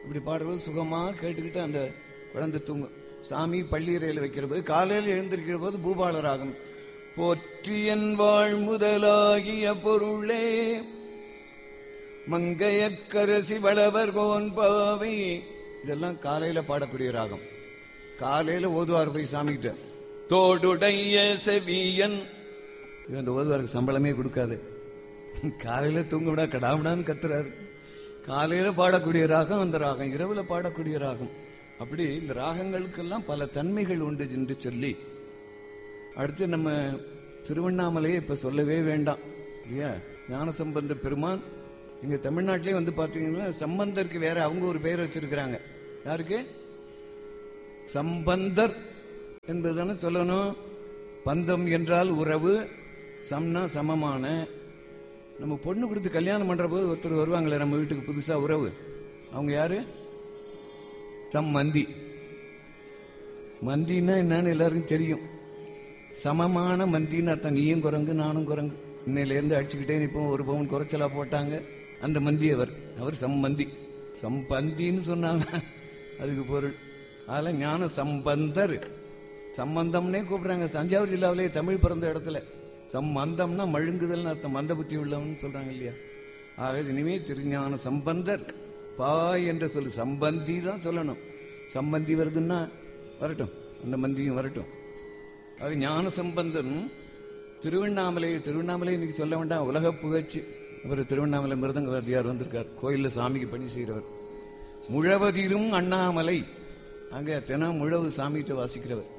இப்படி பாடுறது சுகமா கேட்டுக்கிட்டு அந்த குழந்தை தூங்கும் சாமி பள்ளியறையில் வைக்கிற போது காலையில் எழுந்திருக்கிற போது பூபால ராகம் போற்றியன் வாழ் முதலாகிய பொருளே மங்கையக்கரசி வளவர் கோன் பாவை இதெல்லாம் காலையில பாடக்கூடிய ராகம் காலையில ஓதுவார் போய் சாமிக்கிட்ட தோடுடைய செவியன் இது அந்த ஓதுவாருக்கு சம்பளமே கொடுக்காது காலையில தூங்க விடா கடாமடான்னு கத்துறாரு காலையில பாடக்கூடிய ராகம் அந்த ராகம் இரவுல பாடக்கூடிய ராகம் அப்படி இந்த ராகங்களுக்கெல்லாம் பல தன்மைகள் உண்டு என்று சொல்லி அடுத்து நம்ம திருவண்ணாமலையை இப்ப சொல்லவே வேண்டாம் இல்லையா ஞானசம்பந்த பெருமான் இங்க தமிழ்நாட்டிலே வந்து பாத்தீங்கன்னா சம்பந்தருக்கு வேற அவங்க ஒரு பெயர் வச்சிருக்கிறாங்க யாருக்கு சம்பந்தர் என்பதுதானே சொல்லணும் பந்தம் என்றால் உறவு சம்னா சமமான நம்ம பொண்ணு கொடுத்து கல்யாணம் பண்ற போது ஒருத்தர் வருவாங்களே நம்ம வீட்டுக்கு புதுசா உறவு அவங்க யாரு சம் மந்தி மந்தின்னா என்னன்னு எல்லாருக்கும் தெரியும் சமமான மந்தின்னு அர்த்தம் நீயும் குரங்கு நானும் குரங்கு இன்னையில இருந்து அடிச்சுக்கிட்டே இப்போ ஒரு பவுன் குறைச்சலா போட்டாங்க அந்த மந்தி அவர் அவர் சம்பந்தி சம்பந்தின்னு சொன்னாங்க அதுக்கு பொருள் அதெல்லாம் ஞான சம்பந்தர் சம்பந்தம்னே கூப்பிடுறாங்க தஞ்சாவூர் ஜில்லாவிலே தமிழ் பிறந்த இடத்துல சம்பந்தம்னா மழுங்குதல்னு அர்த்தம் மந்த புத்தி உள்ளவன் சொல்றாங்க இல்லையா ஆக இனிமே திருஞான சம்பந்தர் பா என்ற சொல்லு சம்பந்தி தான் சொல்லணும் சம்பந்தி வருதுன்னா வரட்டும் அந்த மந்தியும் வரட்டும் ஆக ஞான சம்பந்தன் திருவண்ணாமலை திருவண்ணாமலை இன்னைக்கு சொல்ல வேண்டாம் உலக புகழ்ச்சி அவர் திருவண்ணாமலை மிருதங்க வாத்தியார் வந்திருக்கார் கோயில்ல சாமிக்கு பணி செய்கிறவர் முழவதிரும் அண்ணாமலை அங்க தினம் முழவு சாமிகிட்ட வாசிக்கிறவர்